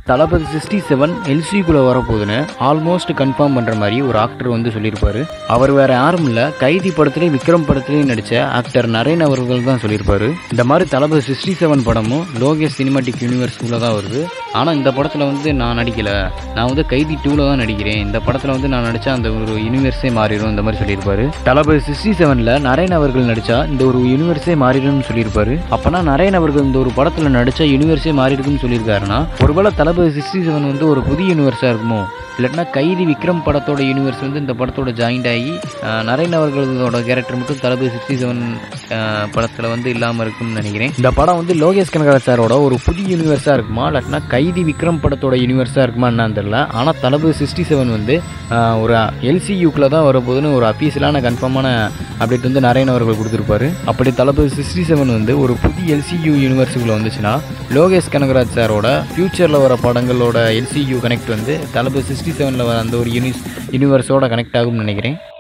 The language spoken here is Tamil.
தளபதி சிக்ஸ்டி செவன் எல்சிக்குள்ளே வரப்போகுதுன்னு ஆல்மோஸ்ட் கன்ஃபார்ம் பண்ணுற மாதிரி ஒரு ஆக்டர் வந்து சொல்லியிருப்பாரு அவர் வேற யாரும் இல்லை கைதி படத்துலேயும் விக்ரம் படத்துலேயும் நடித்த ஆக்டர் நரேன் அவர்கள் தான் சொல்லியிருப்பாரு இந்த மாதிரி தளபதி சிக்ஸ்டி செவன் படமும் லோகேஷ் சினிமாட்டிக் யூனிவர்ஸ்குள்ளே தான் வருது ஆனால் இந்த படத்தில் வந்து நான் நடிக்கலை நான் வந்து கைதி டூவில் தான் நடிக்கிறேன் இந்த படத்தில் வந்து நான் நடித்தா அந்த ஒரு யூனிவர்ஸே மாறிடும் இந்த மாதிரி சொல்லியிருப்பாரு தளபதி சிக்ஸ்டி செவனில் நரேன் அவர்கள் நடித்தா இந்த ஒரு யூனிவர்ஸே மாறிடும்னு சொல்லியிருப்பாரு அப்போனா நரேன் அவர்கள் இந்த ஒரு படத்தில் நடித்தா யூனிவர்ஸே மாறிடுக்குன்னு சொல்லியிருக்காருன்னா ஒருவேளை தளபதி சிக்ஸ்டி செவன் வந்து ஒரு புதிய யூனிவர்ஸாக இருக்குமோ இல்லாட்டினா கைதி விக்ரம் படத்தோட யூனிவர்ஸ் வந்து இந்த படத்தோட ஜாயிண்ட் ஆகி அஹ், நரேன் அவர்களோட கேரக்டர் மட்டும் தளபதி சிக்ஸ்டி செவன் படத்தில் வந்து இல்லாமல் இருக்கும்னு நினைக்கிறேன் இந்த படம் வந்து லோகேஷ் கனகராஜ் சாரோட ஒரு புதிய யூனிவர்ஸாக இருக்குமா இல்லாட்டினா கைதி விக்ரம் படத்தோட யூனிவர்ஸாக இருக்குமா என்னன்னு தெரியல ஆனால் தளபதி சிக்ஸ்டி செவன் வந்து அஹ், ஒரு எல்சியூக்குள்ள தான் வரப்போகுதுன்னு ஒரு அஃபீஷியலான கன்ஃபார்மான அப்டேட் வந்து நரேன் அவர்கள் கொடுத்துருப்பாரு அப்படி தளபதி சிக்ஸ்டி செவன் வந்து ஒரு புதிய எல்சியூ யூனிவர்ஸுக்குள்ள வந்துச்சுன்னா லோகேஷ் கனகராஜ் சாரோட ஃபியூச்சரில் வர படங்களோட எல்சியூ கனெக்ட் வந்து தளபதி சிக்ஸ்டி செவனில் வர அந்த ஒரு யூனிஸ் யூனிவர்ஸோட கனெக்ட் ஆகும்னு நினைக்கிறேன்